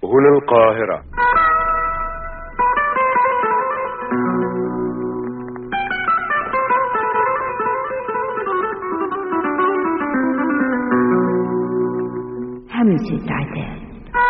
هنا القاهرة همسة عتاب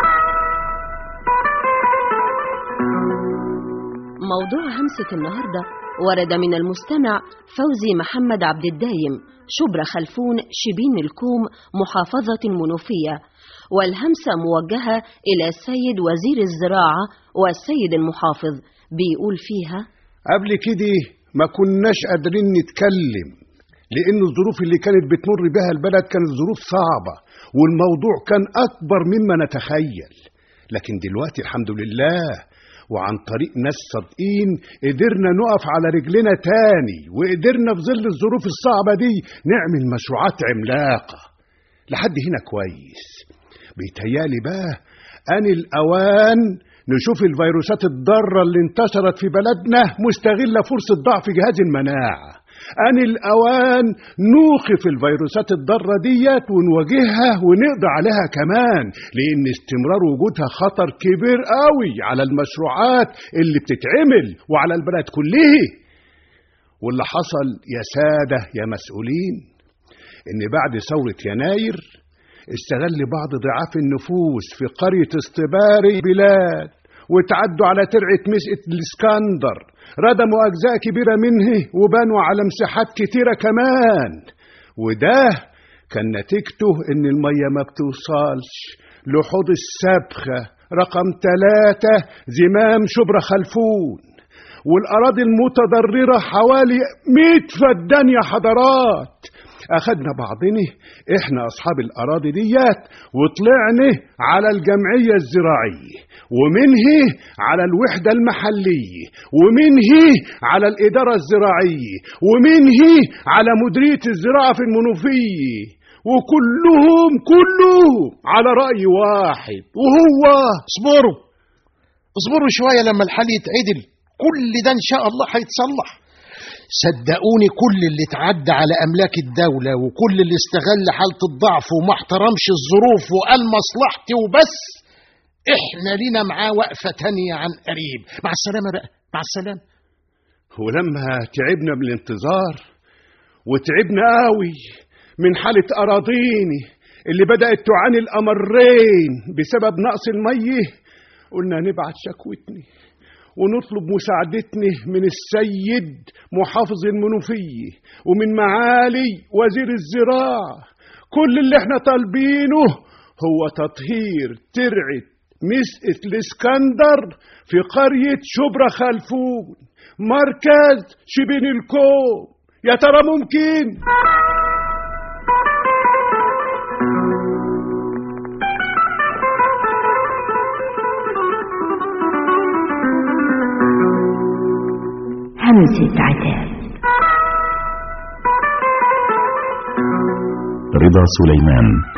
موضوع همسة النهاردة ورد من المستمع فوزي محمد عبد الدايم شبرا خلفون شبين الكوم محافظة المنوفية والهمسة موجهة إلى السيد وزير الزراعة والسيد المحافظ بيقول فيها قبل كده ما كناش قادرين نتكلم لأن الظروف اللي كانت بتمر بها البلد كانت ظروف صعبة والموضوع كان أكبر مما نتخيل لكن دلوقتي الحمد لله وعن طريق ناس صادقين قدرنا نقف على رجلنا تاني وقدرنا في ظل الظروف الصعبة دي نعمل مشروعات عملاقة لحد هنا كويس بيتهيالي بقى أن الأوان نشوف الفيروسات الضارة اللي انتشرت في بلدنا مستغلة فرصة ضعف جهاز المناعة أن الأوان نوقف الفيروسات الضارة ديت ونواجهها ونقضي عليها كمان لأن استمرار وجودها خطر كبير قوي على المشروعات اللي بتتعمل وعلى البلد كله واللي حصل يا سادة يا مسؤولين إن بعد ثورة يناير استغل بعض ضعاف النفوس في قرية استباري بلاد وتعدوا على ترعة مسقة الاسكندر ردموا أجزاء كبيرة منه وبنوا على مساحات كتيرة كمان وده كان نتيجته إن المية ما بتوصلش لحوض السبخة رقم ثلاثة زمام شبرا خلفون والأراضي المتضررة حوالي مئة فدان يا حضرات أخدنا بعضنا إحنا أصحاب الأراضي ديات وطلعنا على الجمعية الزراعية ومنه على الوحدة المحلية ومنه على الإدارة الزراعية ومنه على مديرية الزراعة في المنوفية وكلهم كلهم على رأي واحد وهو اصبروا اصبروا شوية لما الحال يتعدل كل ده إن شاء الله هيتصلح صدقوني كل اللي اتعدى على أملاك الدولة وكل اللي استغل حالة الضعف وما احترمش الظروف وقال مصلحتي وبس احنا لينا معاه وقفة تانية عن قريب مع السلامة بقى مع السلامة ولما تعبنا من الانتظار وتعبنا قوي من حالة أراضيني اللي بدأت تعاني الأمرين بسبب نقص المية قلنا نبعت شكوتني ونطلب مساعدتنا من السيد محافظ المنوفية ومن معالي وزير الزراعة كل اللي احنا طالبينه هو تطهير ترعة مسقة الاسكندر في قرية شبرا خلفون مركز شبين الكوم يا ترى ممكن همسة عتاب رضا سليمان